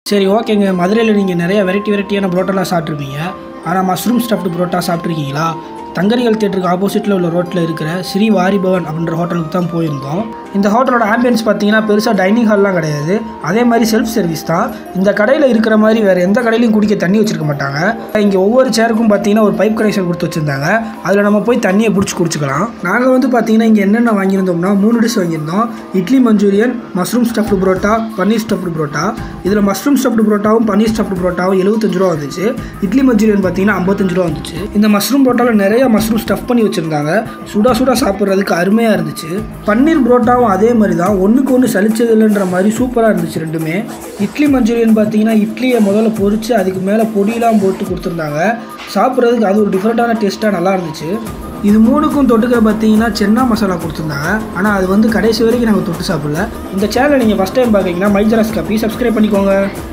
சரி ஓகேங்க மதுரையில் நீங்கள் நிறைய வெரைட்டி வெரைட்டியான புரோட்டாலாம் சாப்பிட்ருப்பீங்க ஆனால் மஷ்ரூம் ஸ்டஃப்டு புரோட்டா சாப்பிட்ருக்கீங்களா தங்கரிகள் தேட்டருக்கு ஆப்போசிட்டில் உள்ள ரோட்டில் இருக்கிற ஸ்ரீ வாரிபவன் அப்படின்ற ஹோட்டலுக்கு தான் போயிருந்தோம் இந்த ஹோட்டலோட ஆம்பியன்ஸ் பார்த்தீங்கன்னா பெருசாக டைனிங் ஹால்லாம் கிடையாது அதே மாதிரி செல்ஃப் சர்வீஸ் தான் இந்த கடையில் இருக்கிற மாதிரி வேறு எந்த கடையிலையும் குடிக்க தண்ணி வச்சிருக்க மாட்டாங்க இங்கே ஒவ்வொரு சேருக்கும் பார்த்தீங்கன்னா ஒரு பைப் கனெக்ஷன் கொடுத்து வச்சுருந்தாங்க அதில் நம்ம போய் தண்ணியை பிடிச்சி குடிச்சிக்கலாம் நாங்கள் வந்து பார்த்தீங்கன்னா இங்கே என்னென்ன வாங்கியிருந்தோம்னா மூணு டிஷ் வாங்கியிருந்தோம் idli manchurian mushroom stuffed parotta paneer stuffed parotta இதில் மஷ்ரூம் ஸ்டஃப்டு புரோட்டாவும் பன்னீர் ஸ்டஃப்டு புரோட்டாவும் எழுபத்தஞ்சு ரூபா வந்துச்சு இட்லி மஞ்சூரியன் பார்த்தீங்கன்னா ஐம்பத்தஞ்சு ரூபா வந்துச்சு இந்த மஷ்ரூம் புரோட்டாவில் நிறைய மஷ்ரூம் ஸ்டஃப் பண்ணி வச்சுருந்தாங்க சுடா சுடா சாப்பிட்றதுக்கு அருமையாக இருந்துச்சு பன்னீர் புரோட்டாவும் அதே மாதிரி தான் ஒன்றுக்கு ஒன்று சலிச்சது இல்லைன்ற மாதிரி சூப்பராக இருந்துச்சு ரெண்டுமே இட்லி மஞ்சூரியன் பார்த்தீங்கன்னா இட்லியை முதல்ல பொரிச்சு அதுக்கு மேலே பொடியெலாம் போட்டு கொடுத்துருந்தாங்க சாப்பிட்றதுக்கு அது ஒரு டிஃப்ரெண்ட்டான டேஸ்ட்டாக நல்லா இருந்துச்சு இது மூணுக்கும் தொட்டுக்க பார்த்தீங்கன்னா சென்னா மசாலா கொடுத்துருந்தாங்க ஆனால் அது வந்து கடைசி வரைக்கும் நாங்கள் தொட்டு சாப்பிடல இந்த சேனலை நீங்கள் ஃபஸ்ட் டைம் பார்க்குறீங்கன்னா மைஜராஸ் காப்பி சப்ஸ்கிரைப் பண்ணிக்கோங்க